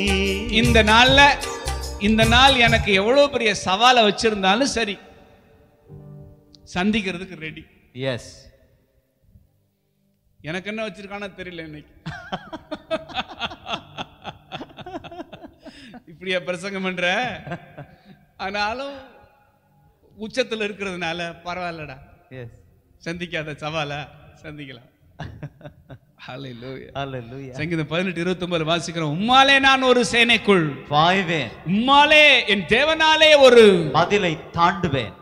இந்த நாள்ல இந்த நாள் எனக்கு எவ்வளவு பெரிய சவாலை வச்சிருந்தாலும் சரி சந்திக்கிறதுக்கு ரெடி எஸ் எனக்கு என்ன வச்சிருக்கானோ தெரியல இன்னைக்கு இப்படியா பிரசங்கம் பண்ற ஆனாலும் உச்சத்துல இருக்கிறதுனால பரவாயில்லடா எஸ் சந்திக்காத சவால சந்திக்கலாம் Hallelujah. ஹalleluya சங்கீதம் பதினெட்டு இருபத்தி ஒன்பது வாசிக்கிறோம் உம்மாலே நான் ஒரு சேனைக்குள் பாய்வேன் உம்மாலே என் தேவனாலே ஒரு மதிலை தாண்டுவேன்